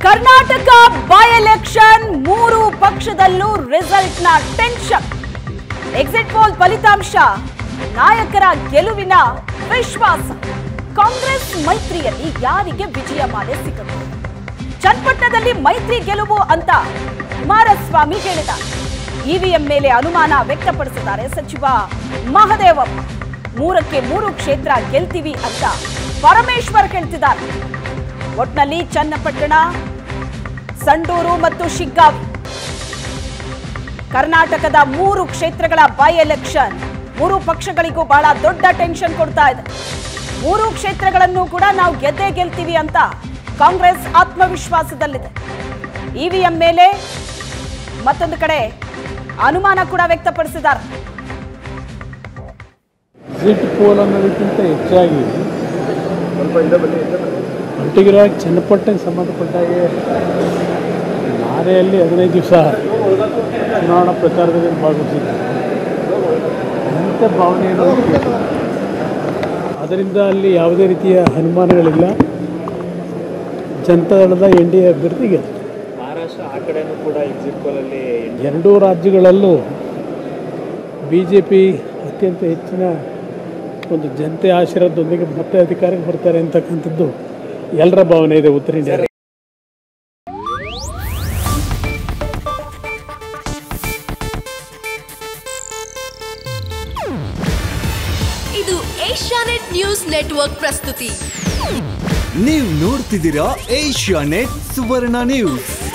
Karnataka by election ಮೂರು ಪಕ್ಷದಲ್ಲೂ ರಿಸಲ್ಟ್ನ ಟೆನ್ಷನ್ ಎಕ್ಸಿಟ್ ಪೋಲ್ ಫಲಿತಾಂಶ ನಾಯಕರ ಗೆಲುವಿನ ವಿಶ್ವಾಸ ಕಾಂಗ್ರೆಸ್ ಮೈತ್ರಿಯಲ್ಲಿ ಯಾರಿಗೆ ವಿಜಯ ಮಾಲೆ ಸಿಗಬಹುದು ಚನ್ನಪಟ್ಟಣದಲ್ಲಿ ಮೈತ್ರಿ ಗೆಲುವು ಅಂತ ಕುಮಾರಸ್ವಾಮಿ ಹೇಳಿದ್ದಾರೆ ಇವಿಎಂ ಮೇಲೆ ಅನುಮಾನ ವ್ಯಕ್ತಪಡಿಸಿದ್ದಾರೆ ಸಚಿವ ಮಹದೇವಪ್ಪ ಮೂರಕ್ಕೆ ಮೂರು ಕ್ಷೇತ್ರ ಗೆಲ್ತೀವಿ ಅಂತ ಪರಮೇಶ್ವರ್ ಹೇಳ್ತಿದ್ದಾರೆ ಒಟ್ನಲ್ಲಿ ಚನ್ನಪಟ್ಟಣ ಸಂಡೂರು ಮತ್ತು ಶಿಗ್ಗಾವಿ ಕರ್ನಾಟಕದ ಮೂರು ಕ್ಷೇತ್ರಗಳ ಬೈ ಎಲೆಕ್ಷನ್ ಮೂರು ಪಕ್ಷಗಳಿಗೂ ಬಹಳ ದೊಡ್ಡ ಟೆನ್ಷನ್ ಕೊಡ್ತಾ ಇದೆ ಮೂರು ಕ್ಷೇತ್ರಗಳನ್ನು ಕೂಡ ನಾವು ಗೆದ್ದೇ ಗೆಲ್ತೀವಿ ಅಂತ ಕಾಂಗ್ರೆಸ್ ಆತ್ಮವಿಶ್ವಾಸದಲ್ಲಿದೆ ಇವಿಎಂ ಮೇಲೆ ಮತ್ತೊಂದು ಕಡೆ ಅನುಮಾನ ಕೂಡ ವ್ಯಕ್ತಪಡಿಸಿದ್ದಾರೆ ಎಕ್ಸಿಟ್ ಪೋಲ್ ಅನ್ನೋದಕ್ಕಿಂತ ಹೆಚ್ಚಾಗಿ ಪರ್ಟಿಕ್ಯುಲರ್ ಚನ್ನಪಟ್ಟಣಕ್ಕೆ ಸಂಬಂಧಪಟ್ಟ ಹಾಗೆ ನಾರೆಯಲ್ಲಿ ಹದಿನೈದು ದಿವಸ ಚುನಾವಣಾ ಪ್ರಚಾರದಲ್ಲಿ ಭಾಗವಹಿಸಿದ್ದೆ ಅಂಥ ಭಾವನೆಯನ್ನು ವ್ಯಕ್ತಪಡಿಸಿದೆ. ಅದರಿಂದ ಅಲ್ಲಿ ಯಾವುದೇ ರೀತಿಯ ಅನುಮಾನಗಳಿಲ್ಲ ಜನತಾದಳದ ಎನ್ ಡಿ ಎ ಅಭ್ಯರ್ಥಿಗೆ ಮಹಾರಾಷ್ಟ್ರ ಆ ಕಡೆನೂ ಕೂಡ ಎಕ್ಸಿಟ್ ಪೋಲಲ್ಲಿ ಎರಡೂ ರಾಜ್ಯಗಳಲ್ಲೂ ಬಿ ಜೆ ಪಿ ಅತ್ಯಂತ ಹೆಚ್ಚಿನ ಒಂದು ಜನತೆ ಆಶೀರ್ವಾದದೊಂದಿಗೆ ಮತ್ತೆ ಅಧಿಕಾರಕ್ಕೆ ಬರ್ತಾರೆ ಅಂತಕ್ಕಂಥದ್ದು ಎಲ್ಲರ ಭಾವನೆ ಇದೆ ಉತ್ತರ ಇಂಡಿಯಾ ಇದು ಏಷ್ಯಾನೆಟ್ ನ್ಯೂಸ್ ನೆಟ್ವರ್ಕ್ ಪ್ರಸ್ತುತಿ ನೀವು ನೋಡ್ತಿದ್ದೀರಾ ಏಷ್ಯಾ ನೆಟ್ ಸುವರ್ಣ ನ್ಯೂಸ್